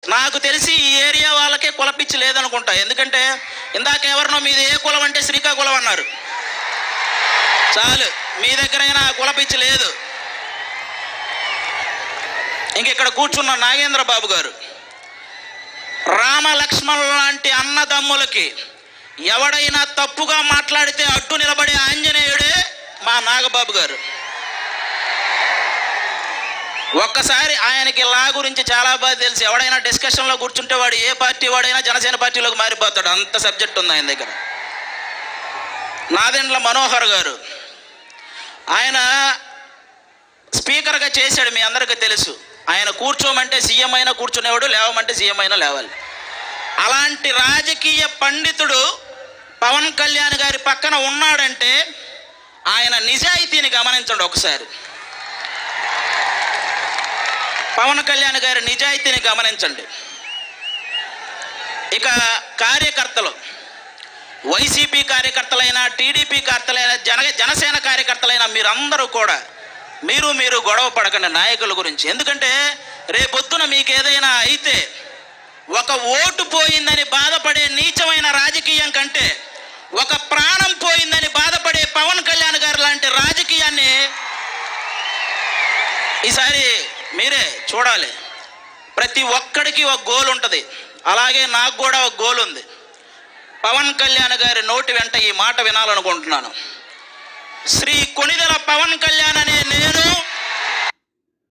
నాకు తెలిసి ఈ ఏరియా వాళ్ళకే కులపిచ్చి లేదనుకుంటా ఎందుకంటే ఇందాక ఎవరినో మీది ఏ కులం అంటే శ్రీకాకుళం అన్నారు చాలు మీ దగ్గరైనా ఆ కులపిచ్చి లేదు ఇంక ఇక్కడ కూర్చున్న నాగేంద్ర బాబు గారు రామ లక్ష్మణుల లాంటి అన్నదమ్ములకి ఎవడైనా తప్పుగా మాట్లాడితే అడ్డు నిలబడే ఆంజనేయుడే మా నాగబాబు గారు ఒక్కసారి ఆయనకి లా గురించి చాలా బాగా తెలుసు ఎవడైనా డిస్కషన్లో కూర్చుంటే వాడు ఏ పార్టీ వాడైనా జనసేన పార్టీలోకి మారిపోతాడు అంత సబ్జెక్ట్ ఉంది ఆయన దగ్గర నాదెండ్ల మనోహర్ గారు ఆయన స్పీకర్గా చేశాడు మీ అందరికీ తెలుసు ఆయన కూర్చోమంటే సీఎం అయినా కూర్చునేవాడు లేవమంటే సీఎం అయినా లేవాలి అలాంటి రాజకీయ పండితుడు పవన్ కళ్యాణ్ గారి పక్కన ఉన్నాడంటే ఆయన నిజాయితీని గమనించండి ఒకసారి పవన్ కళ్యాణ్ గారి నిజాయితీని గమనించండి ఇక కార్యకర్తలు వైసీపీ కార్యకర్తలైనా టీడీపీ కార్యకర్తలైనా జన జనసేన కార్యకర్తలైనా మీరందరూ కూడా మీరు మీరు గొడవ పడకండి నాయకుల గురించి ఎందుకంటే రేపొద్దున మీకు ఏదైనా అయితే ఒక ఓటు పోయిందని బాధపడే నీచమైన రాజకీయం కంటే ఒక ప్రాణం పోయిందని బాధపడే పవన్ కళ్యాణ్ గారు లాంటి రాజకీయాన్ని ఈసారి మీరే చూడాలి ప్రతి ఒక్కడికి ఒక గోల్ ఉంటుంది అలాగే నాకు కూడా ఒక గోల్ ఉంది పవన్ కళ్యాణ్ గారి నోటి వెంట ఈ మాట వినాలనుకుంటున్నాను శ్రీ కొనిదెల పవన్ కళ్యాణ్ అనే నేను